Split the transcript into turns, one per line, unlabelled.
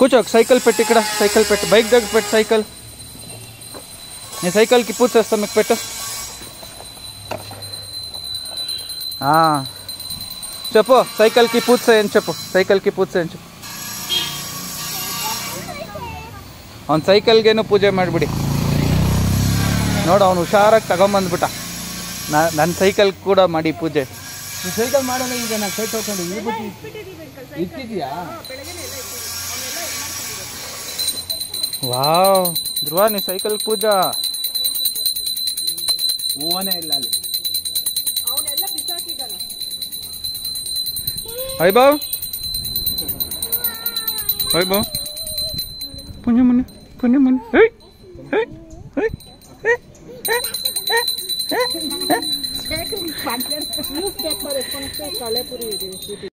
కూర్చో సైకిల్ పెట్టి ఇక్కడ సైకిల్ పెట్టు బైక్ దగ్గర పెట్టు సైకిల్ నేను సైకిల్కి పూజ చేస్తాను మీకు పెట్టు ఆ. చెప్పు సైకిల్కి పూజ చేయని చెప్పు ಸೈಕಲ್ಗೆ ಪೂಜೆ ಅಂತ చెప్పು ಅವ್ನ ಸೈಕಲ್ಗೇನು ಪೂಜೆ ಮಾಡಿಬಿಡಿ ನೋಡು ಅವ್ನು ಹುಷಾರಾಗಿ ತಗೊಂಬಂದ್ಬಿಟ್ಟ ನಾ ನನ್ನ ಸೈಕಲ್ ಕೂಡ ಮಾಡಿ ಪೂಜೆ
ನೀನ್ ಸೈಕಲ್ ಮಾಡಲ್ಲ ಈಗ ನಾನು ಕೈ ತಗೊಂಡು ಇದು ಬಿಟ್ಟು ಇಟ್ಟಿದ್ಯಾ
ವಾವ್ ಧ್ರುವ ನೀ ಸೈಕಲ್ ಪೂಜಾ
ಓನೇ ಇಲ್ಲ ಅಲ್ಲಿ
ವೈಭವ್ ವೈಭವ್ ಪುಣ್ಯ ಮುನ್ನೆ ಪುಣ್ಯ ಮುನ್ನೆ ಹೇಯ್ ಹೇಯ್ ಹೇಯ್
న్యూస్ పేపర్ ఎక్కడ కళేపురి ఇది